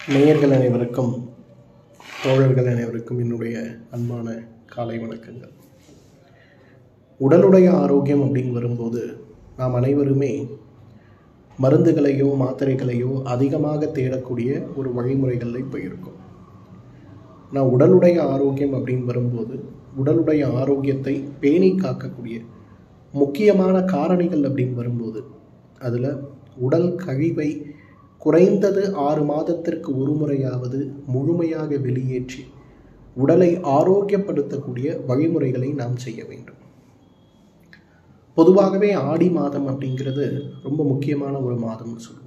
நேயர்கள் அனைவருக்கும் தோழர்கள் அனைவருக்கும் என்னுடைய அன்பான காலை வணக்கங்கள் உடலுடைய ஆரோக்கியம் அப்படின்னு வரும்போது நாம் அனைவருமே மருந்துகளையோ மாத்திரைகளையோ அதிகமாக தேடக்கூடிய ஒரு வழிமுறைகளில் இப்போ இருக்கும் நான் உடலுடைய ஆரோக்கியம் அப்படின்னு வரும்போது உடலுடைய ஆரோக்கியத்தை பேணி காக்கக்கூடிய முக்கியமான காரணிகள் அப்படின்னு வரும்போது அதில் உடல் கழிவை குறைந்தது ஆறு மாதத்திற்கு ஒரு முறையாவது முழுமையாக வெளியேற்றி உடலை ஆரோக்கியப்படுத்தக்கூடிய வழிமுறைகளை நாம் செய்ய வேண்டும் பொதுவாகவே ஆடி மாதம் அப்படிங்கிறது ரொம்ப முக்கியமான ஒரு மாதம்னு சொல்லுவோம்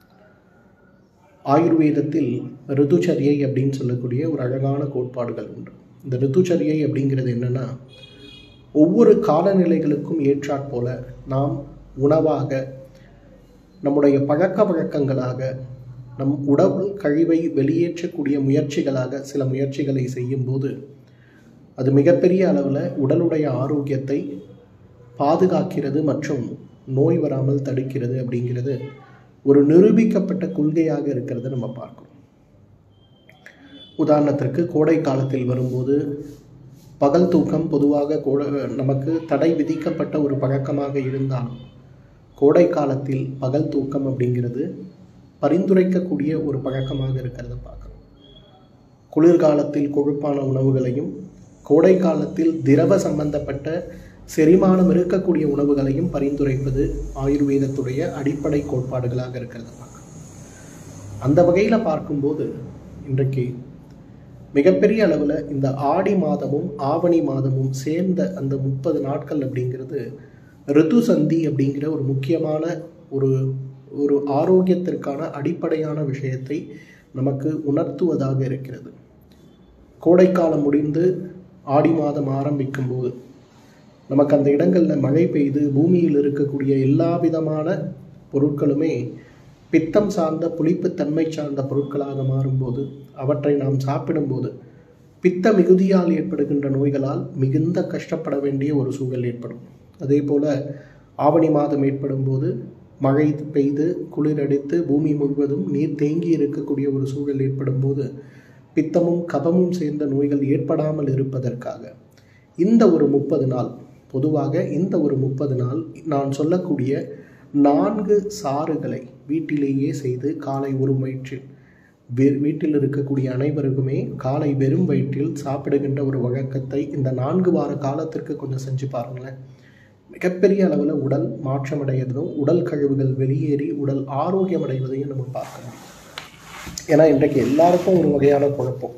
ஆயுர்வேதத்தில் ரிதுச்சரியை அப்படின்னு சொல்லக்கூடிய ஒரு அழகான கோட்பாடுகள் உண்டு இந்த ரிதுச்சரியை அப்படிங்கிறது என்னன்னா ஒவ்வொரு காலநிலைகளுக்கும் ஏற்றாற் போல நாம் உணவாக நம்முடைய பழக்க வழக்கங்களாக நம் உடல் கழிவை வெளியேற்றக்கூடிய முயற்சிகளாக சில முயற்சிகளை செய்யும்போது அது மிகப்பெரிய அளவில் உடலுடைய ஆரோக்கியத்தை பாதுகாக்கிறது மற்றும் நோய் வராமல் தடுக்கிறது அப்படிங்கிறது ஒரு நிரூபிக்கப்பட்ட கொள்கையாக இருக்கிறத நம்ம பார்க்கிறோம் உதாரணத்திற்கு கோடை காலத்தில் வரும்போது பகல் தூக்கம் பொதுவாக கோட நமக்கு தடை விதிக்கப்பட்ட ஒரு பழக்கமாக இருந்தாலும் கோடை காலத்தில் பகல் தூக்கம் அப்படிங்கிறது பரிந்துரைக்கக்கூடிய ஒரு பழக்கமாக இருக்கிறத பார்க்குறோம் குளிர்காலத்தில் கொழுப்பான உணவுகளையும் கோடை காலத்தில் திரவ சம்பந்தப்பட்ட செரிமானம் இருக்கக்கூடிய உணவுகளையும் பரிந்துரைப்பது ஆயுர்வேதத்துடைய அடிப்படை கோட்பாடுகளாக இருக்கிறத பார்க்கணும் அந்த வகையில் பார்க்கும்போது இன்றைக்கு மிகப்பெரிய அளவில் இந்த ஆடி மாதமும் ஆவணி மாதமும் சேர்ந்த அந்த முப்பது நாட்கள் அப்படிங்கிறது ரிது சந்தி அப்படிங்கிற ஒரு முக்கியமான ஒரு ஒரு ஆரோக்கியத்திற்கான அடிப்படையான விஷயத்தை நமக்கு உணர்த்துவதாக இருக்கிறது கோடைக்காலம் முடிந்து ஆடி மாதம் ஆரம்பிக்கும் போது நமக்கு அந்த இடங்களில் மழை பெய்து பூமியில் இருக்கக்கூடிய எல்லா விதமான பொருட்களுமே பித்தம் சார்ந்த புளிப்புத்தன்மை சார்ந்த பொருட்களாக மாறும்போது அவற்றை நாம் சாப்பிடும்போது பித்த மிகுதியால் ஏற்படுகின்ற நோய்களால் மிகுந்த கஷ்டப்பட வேண்டிய ஒரு சூழல் ஏற்படும் அதே போல் ஆவணி மாதம் ஏற்படும் போது மழை பெய்து குளிர் அடித்து பூமி முழுவதும் நீர் தேங்கி இருக்கக்கூடிய ஒரு சூழல் ஏற்படும் போது பித்தமும் கபமும் சேர்ந்த நோய்கள் ஏற்படாமல் இருப்பதற்காக இந்த ஒரு முப்பது நாள் பொதுவாக இந்த ஒரு முப்பது நாள் நான் சொல்லக்கூடிய நான்கு சாறுகளை வீட்டிலேயே செய்து காலை ஒரு வயிற்றில் வீட்டில் இருக்கக்கூடிய அனைவருக்குமே காலை வெறும் வயிற்றில் சாப்பிடுகின்ற ஒரு வழக்கத்தை இந்த நான்கு வார காலத்திற்கு கொஞ்சம் செஞ்சு பாருங்களேன் மிகப்பெரிய அளவில் உடல் மாற்றம் அடைகிறதும் உடல் கழிவுகள் வெளியேறி உடல் ஆரோக்கியம் அடைவதையும் நம்ம பார்க்கணும் ஏன்னா இன்றைக்கு எல்லாருக்கும் ஒரு வகையான குழப்பம்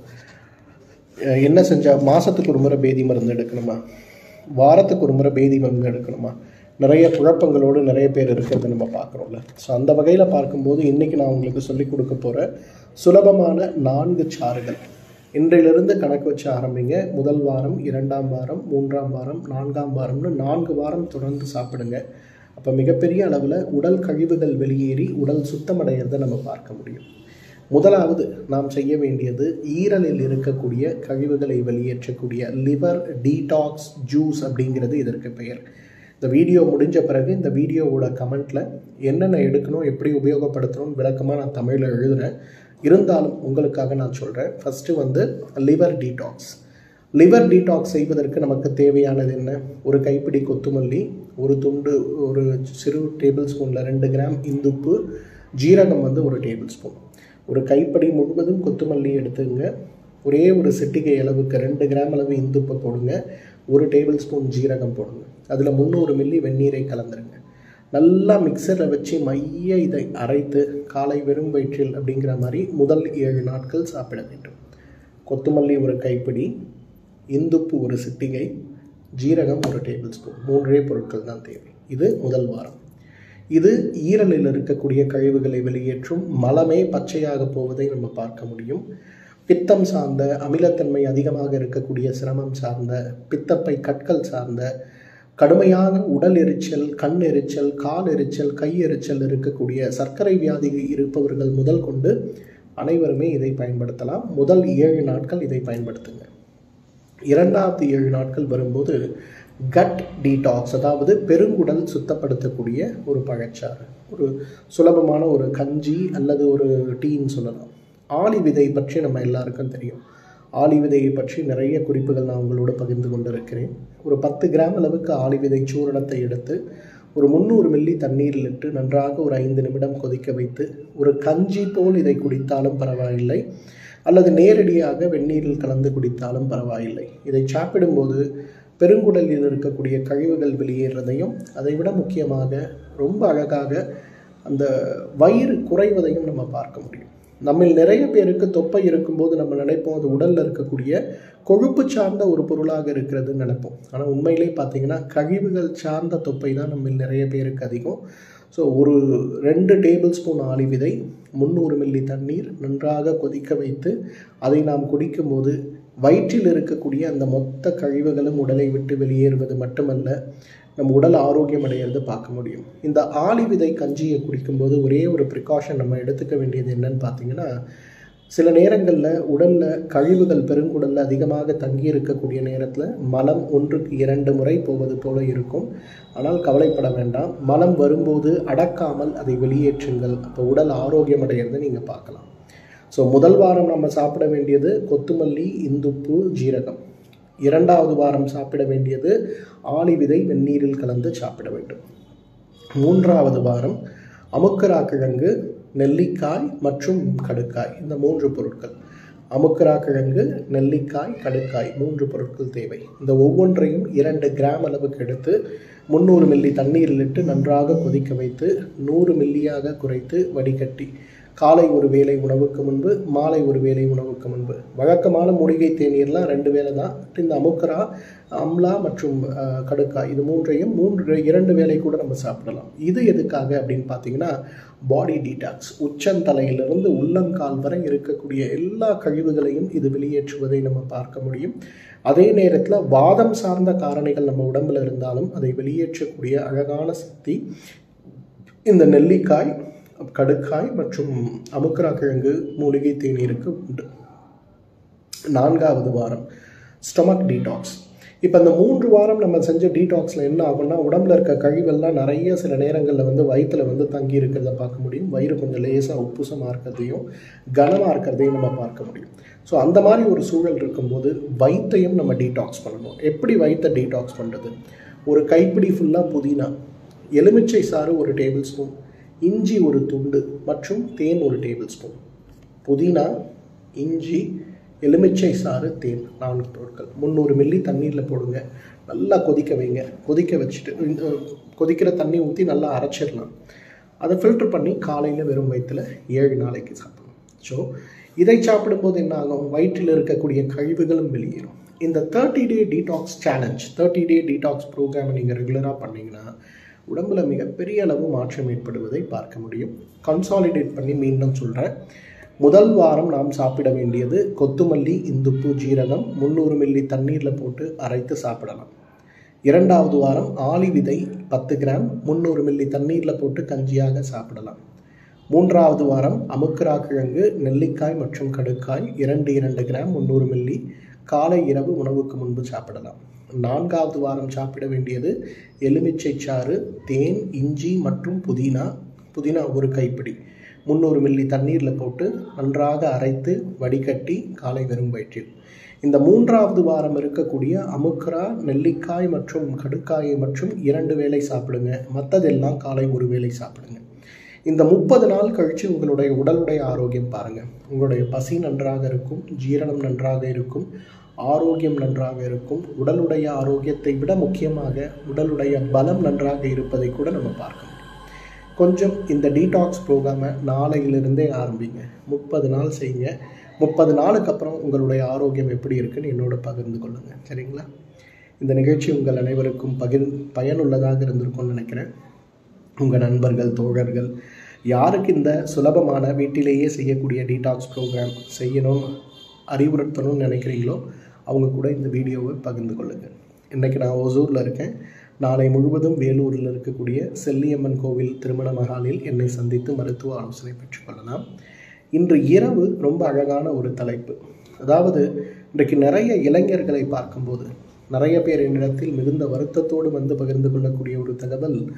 என்ன செஞ்சால் மாதத்துக்கு ஒரு முறை பேதி மருந்து எடுக்கணுமா வாரத்துக்கு ஒரு முறை பேதி மருந்து எடுக்கணுமா நிறைய குழப்பங்களோடு நிறைய பேர் இருக்கிறத நம்ம பார்க்குறோம்ல ஸோ அந்த வகையில் பார்க்கும்போது இன்றைக்கி நான் உங்களுக்கு சொல்லிக் கொடுக்க போகிற சுலபமான நான்கு சாறுகள் இன்றையிலிருந்து கணக்கு வச்சு ஆரம்பிங்க முதல் வாரம் இரண்டாம் வாரம் மூன்றாம் வாரம் நான்காம் வாரம்னு நான்கு வாரம் தொடர்ந்து சாப்பிடுங்க அப்போ மிகப்பெரிய அளவில் உடல் கழிவுகள் வெளியேறி உடல் சுத்தமடைகிறத நம்ம பார்க்க முடியும் முதலாவது நாம் செய்ய வேண்டியது ஈரலில் இருக்கக்கூடிய கழிவுகளை வெளியேற்றக்கூடிய லிவர் டீடாக்ஸ் ஜூஸ் அப்படிங்கிறது இதற்கு பெயர் இந்த வீடியோ முடிஞ்ச பிறகு இந்த வீடியோவோட கமெண்ட்டில் என்னென்ன எடுக்கணும் எப்படி உபயோகப்படுத்தணும்னு விளக்கமாக நான் தமிழில் எழுதுகிறேன் இருந்தாலும் உங்களுக்காக நான் சொல்கிறேன் ஃபஸ்ட்டு வந்து லிவர் டீடாக்ஸ் லிவர் டீடாக்ஸ் செய்வதற்கு நமக்கு தேவையானது என்ன ஒரு கைப்பிடி கொத்துமல்லி ஒரு துண்டு ஒரு சிறு டேபிள் ஸ்பூனில் ரெண்டு கிராம் இந்துப்பு ஜீரகம் வந்து ஒரு டேபிள் ஸ்பூன் ஒரு கைப்படி முழுவதும் கொத்துமல்லி எடுத்துங்க ஒரே ஒரு சிட்டிகை அளவுக்கு ரெண்டு கிராம் அளவு இந்துப்பை போடுங்க ஒரு டேபிள் ஸ்பூன் ஜீரகம் போடுங்க அதில் முந்நூறு மில்லி வெந்நீரை கலந்துருங்க நல்லா மிக்சரில் வச்சு மைய இதை அரைத்து காலை வெறும் வயிற்றில் அப்படிங்கிற மாதிரி முதல் ஏழு நாட்கள் சாப்பிட வேண்டும் கொத்துமல்லி ஒரு கைப்பிடி இந்துப்பு ஒரு சிட்டிகை ஜீரகம் ஒரு டேபிள் ஸ்பூன் மூன்றே பொருட்கள் தான் தேவை இது முதல் வாரம் இது ஈரலில் இருக்கக்கூடிய கழிவுகளை வெளியேற்றும் மலமே பச்சையாக போவதை நம்ம பார்க்க முடியும் பித்தம் சார்ந்த அமிலத்தன்மை அதிகமாக இருக்கக்கூடிய சிரமம் சார்ந்த பித்தப்பை கற்கள் சார்ந்த கடுமையான உடல் எரிச்சல் கண் எரிச்சல் கால் எரிச்சல் கை எரிச்சல் இருக்கக்கூடிய சர்க்கரை வியாதி இருப்பவர்கள் முதல் கொண்டு அனைவருமே இதை பயன்படுத்தலாம் முதல் ஏழு நாட்கள் இதை பயன்படுத்துங்க இரண்டாவது ஏழு நாட்கள் வரும்போது கட் டீடாக்ஸ் அதாவது பெருங்குடல் சுத்தப்படுத்தக்கூடிய ஒரு பழச்சாறு ஒரு சுலபமான ஒரு கஞ்சி அல்லது ஒரு டீன்னு சொல்லலாம் ஆளி விதை பற்றி நம்ம எல்லாருக்கும் தெரியும் ஆளி விதையை பற்றி நிறைய குறிப்புகள் நான் உங்களோட பகிர்ந்து கொண்டிருக்கிறேன் ஒரு பத்து கிராம் அளவுக்கு ஆளி விதை சூரணத்தை எடுத்து ஒரு முந்நூறு மில்லி தண்ணீரில் இட்டு நன்றாக ஒரு ஐந்து நிமிடம் கொதிக்க வைத்து ஒரு கஞ்சி போல் இதை குடித்தாலும் பரவாயில்லை அல்லது நேரடியாக வெந்நீரில் கலந்து குடித்தாலும் பரவாயில்லை இதை சாப்பிடும்போது பெருங்குடலில் இருக்கக்கூடிய கழிவுகள் வெளியேறதையும் அதை விட முக்கியமாக ரொம்ப அழகாக அந்த வயிறு குறைவதையும் நம்ம பார்க்க முடியும் நம்மில் நிறைய பேருக்கு தொப்பை இருக்கும்போது நம்ம நினைப்போம் அது உடலில் இருக்கக்கூடிய கொழுப்பு சார்ந்த ஒரு பொருளாக இருக்கிறதுன்னு நினைப்போம் ஆனால் உண்மையிலே பார்த்தீங்கன்னா கழிவுகள் சார்ந்த தொப்பை தான் நம்மில் நிறைய பேருக்கு அதிகம் ஸோ ஒரு ரெண்டு டேபிள் ஸ்பூன் ஆளி விதை முந்நூறு மில்லி தண்ணீர் நன்றாக கொதிக்க வைத்து அதை நாம் குடிக்கும்போது வயிற்றில் இருக்கக்கூடிய அந்த மொத்த கழிவுகளும் உடலை விட்டு வெளியேறுவது மட்டுமல்ல நம்ம உடல் ஆரோக்கியம் அடையிறது பார்க்க முடியும் இந்த ஆளி விதை கஞ்சியை குடிக்கும்போது ஒரே ஒரு ப்ரிகாஷன் நம்ம எடுத்துக்க வேண்டியது என்னன்னு பார்த்தீங்கன்னா சில நேரங்களில் உடலில் கழிவுகள் பெருங்குடலில் அதிகமாக தங்கி இருக்கக்கூடிய நேரத்தில் மலம் ஒன்றுக்கு இரண்டு முறை போவது போல இருக்கும் ஆனால் கவலைப்பட வேண்டாம் மலம் வரும்போது அடக்காமல் அதை வெளியேற்றுங்கள் அப்போ உடல் ஆரோக்கியம் அடையிறதை நீங்கள் பார்க்கலாம் ஸோ முதல் வாரம் நம்ம சாப்பிட வேண்டியது கொத்துமல்லி இந்துப்பு ஜீரகம் இரண்டாவது வாரம் சாப்பிட வேண்டியது ஆளி விதை வெந்நீரில் கலந்து சாப்பிட வேண்டும் மூன்றாவது வாரம் அமுக்கரா கிழங்கு நெல்லிக்காய் மற்றும் கடுக்காய் இந்த மூன்று பொருட்கள் அமுக்கரா கிழங்கு நெல்லிக்காய் கடுக்காய் மூன்று பொருட்கள் தேவை இந்த ஒவ்வொன்றையும் இரண்டு கிராம் அளவுக்கு எடுத்து முந்நூறு மில்லி தண்ணீரில் இட்டு நன்றாக கொதிக்க வைத்து நூறு மில்லியாக குறைத்து வடிகட்டி காலை ஒரு வேளை உணவுக்கு முன்பு மாலை ஒரு வேளை உணவுக்கு முன்பு வழக்கமான மூலிகை தேநீர்லாம் ரெண்டு வேளை தான் இந்த அமுக்கரா அம்லா மற்றும் அஹ், கடுக்காய் இது மூன்றையும் மூன்று இரண்டு வேளை கூட நம்ம சாப்பிடலாம் இது எதுக்காக அப்படின்னு பார்த்தீங்கன்னா பாடி டீடாக்ஸ் உச்சந்தலையிலிருந்து உள்ளங்கால் வரை இருக்கக்கூடிய எல்லா கழிவுகளையும் இது வெளியேற்றுவதை நம்ம பார்க்க முடியும் அதே நேரத்தில் வாதம் சார்ந்த காரணிகள் நம்ம உடம்புல இருந்தாலும் அதை வெளியேற்றக்கூடிய அழகான சக்தி இந்த நெல்லிக்காய் கடுக்காய் மற்றும் அமுக்கரா கிழங்கு மூலிகை தேநீருக்கு உண்டு நான்காவது வாரம் ஸ்டொமக் டீடாக்ஸ் இப்போ இந்த மூன்று வாரம் நம்ம செஞ்ச டீடாக்ஸில் என்ன ஆகும்னா உடம்புல இருக்க கழிவெல்லாம் நிறைய சில நேரங்களில் வந்து வயிற்றில் வந்து தங்கி இருக்கிறத பார்க்க முடியும் வயிறு கொஞ்சம் லேசாக உப்புசமாக இருக்கிறதையும் கனமாக இருக்கிறதையும் நம்ம பார்க்க முடியும் ஸோ அந்த மாதிரி ஒரு சூழல் இருக்கும்போது வயிற்றையும் நம்ம டீடாக்ஸ் பண்ணணும் எப்படி வயிற்றை டீடாக்ஸ் பண்ணுறது ஒரு கைப்பிடி ஃபுல்லாக புதினா எலுமிச்சை சாறு ஒரு டேபிள் ஸ்பூன் இஞ்சி ஒரு துண்டு மற்றும் தேன் ஒரு டேபிள் ஸ்பூன் புதினா இஞ்சி எலுமிச்சை சாறு தேன் நான்கு பொருட்கள் முந்நூறு மில்லி தண்ணீரில் போடுங்க நல்லா கொதிக்க வைங்க கொதிக்க வச்சுட்டு இந்த கொதிக்கிற தண்ணி ஊற்றி நல்லா அரைச்சிடலாம் அதை ஃபில்டர் பண்ணி காலையில் வெறும் வயிற்றில் ஏழு நாளைக்கு சாப்பிடணும் ஸோ இதை சாப்பிடும்போது என்ன ஆகும் வயிற்றில் இருக்கக்கூடிய கழிவுகளும் வெளியேறும் இந்த thirty day detox challenge thirty day detox ப்ரோக்ராமை நீங்கள் ரெகுலராக பண்ணீங்கன்னா உடம்புல மிகப்பெரிய அளவு மாற்றம் ஏற்படுவதை பார்க்க முடியும் கன்சாலிடேட் பண்ணி மீண்டும் சொல்கிறேன் முதல் வாரம் நாம் சாப்பிட வேண்டியது கொத்துமல்லி இந்துப்பு ஜீரகம் முந்நூறு மில்லி தண்ணீரில் போட்டு அரைத்து சாப்பிடலாம் இரண்டாவது வாரம் ஆளி விதை பத்து கிராம் முந்நூறு மில்லி தண்ணீரில் போட்டு கஞ்சியாக சாப்பிடலாம் மூன்றாவது வாரம் அமுக்கரா கிழங்கு நெல்லிக்காய் மற்றும் கடுக்காய் இரண்டு இரண்டு கிராம் முந்நூறு மில்லி காலை இரவு உணவுக்கு முன்பு சாப்பிடலாம் நான்காவது வாரம் சாப்பிட வேண்டியது எலுமிச்சை சாறு தேன் இஞ்சி மற்றும் புதினா புதினா ஒரு கைப்பிடி முந்நூறு மில்லி தண்ணீரில் போட்டு நன்றாக அரைத்து வடிகட்டி காலை வெறும் வயிற்றில் இந்த மூன்றாவது வாரம் இருக்கக்கூடிய அமுக்கரா நெல்லிக்காய் மற்றும் கடுக்காயை மற்றும் இரண்டு வேளை சாப்பிடுங்க மற்றதெல்லாம் காலை ஒரு வேளை சாப்பிடுங்க இந்த முப்பது நாள் கழித்து உங்களுடைய உடலுடைய ஆரோக்கியம் பாருங்கள் உங்களுடைய பசி நன்றாக இருக்கும் ஜீரணம் நன்றாக இருக்கும் ஆரோக்கியம் நன்றாக இருக்கும் உடலுடைய ஆரோக்கியத்தை விட முக்கியமாக உடலுடைய பலம் நன்றாக இருப்பதை கூட நம்ம பார்க்க முடியும் கொஞ்சம் இந்த டீடாக்ஸ் ப்ரோக்ராமை நாளையிலிருந்தே ஆரம்பிங்க முப்பது நாள் செய்யுங்க முப்பது நாளுக்கு அப்புறம் உங்களுடைய ஆரோக்கியம் எப்படி இருக்குன்னு என்னோட பகிர்ந்து கொள்ளுங்கள் சரிங்களா இந்த நிகழ்ச்சி உங்கள் அனைவருக்கும் பகிர் பயனுள்ளதாக இருந்திருக்கும்னு நினைக்கிறேன் உங்கள் நண்பர்கள் தோழர்கள் யாருக்கு இந்த சுலபமான வீட்டிலேயே செய்யக்கூடிய டீடாக்ஸ் ப்ரோக்ராம் செய்யணும் அறிவுறுத்தணும்னு நினைக்கிறீங்களோ அவங்க கூட இந்த வீடியோவை பகிர்ந்து கொள்ளுங்கள் இன்றைக்கி நான் ஒசூரில் இருக்கேன் நாளை முழுவதும் வேலூரில் இருக்கக்கூடிய செல்லியம்மன் கோவில் திருமண மகாலில் என்னை சந்தித்து மருத்துவ ஆலோசனை பெற்றுக்கொள்ளலாம் இன்று இரவு ரொம்ப அழகான ஒரு தலைப்பு அதாவது இன்றைக்கு நிறைய இளைஞர்களை பார்க்கும்போது நிறைய பேர் என்னிடத்தில் மிகுந்த வருத்தத்தோடு வந்து பகிர்ந்து கொள்ளக்கூடிய ஒரு தகவல்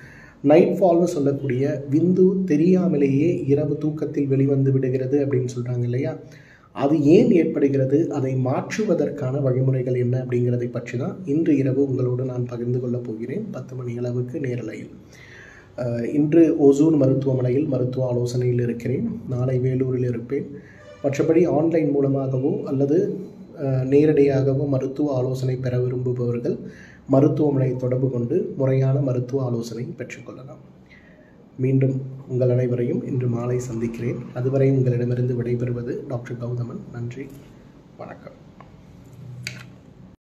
நைட் ஃபால்னு சொல்லக்கூடிய விந்து தெரியாமலேயே இரவு தூக்கத்தில் வெளிவந்து விடுகிறது அப்படின்னு சொல்கிறாங்க இல்லையா அது ஏன் ஏற்படுகிறது அதை மாற்றுவதற்கான வழிமுறைகள் என்ன அப்படிங்கிறதை பற்றி தான் இன்று இரவு உங்களோடு நான் பகிர்ந்து கொள்ளப் போகிறேன் பத்து மணி அளவுக்கு நேரலையில் அஹ், இன்று ஓசூர் மருத்துவமனையில் மருத்துவ ஆலோசனையில் இருக்கிறேன் நாளை வேலூரில் இருப்பேன் மற்றபடி ஆன்லைன் மூலமாகவோ அல்லது அஹ், நேரடியாகவோ மருத்துவ ஆலோசனை பெற விரும்புபவர்கள் மருத்துவமனை தொடர்பு கொண்டு முறையான மருத்துவ ஆலோசனை பெற்றுக்கொள்ளலாம் மீண்டும் உங்கள் அனைவரையும் இன்று மாலை சந்திக்கிறேன் அதுவரை உங்களிடமிருந்து விடைபெறுவது டாக்டர் கௌதமன் நன்றி வணக்கம்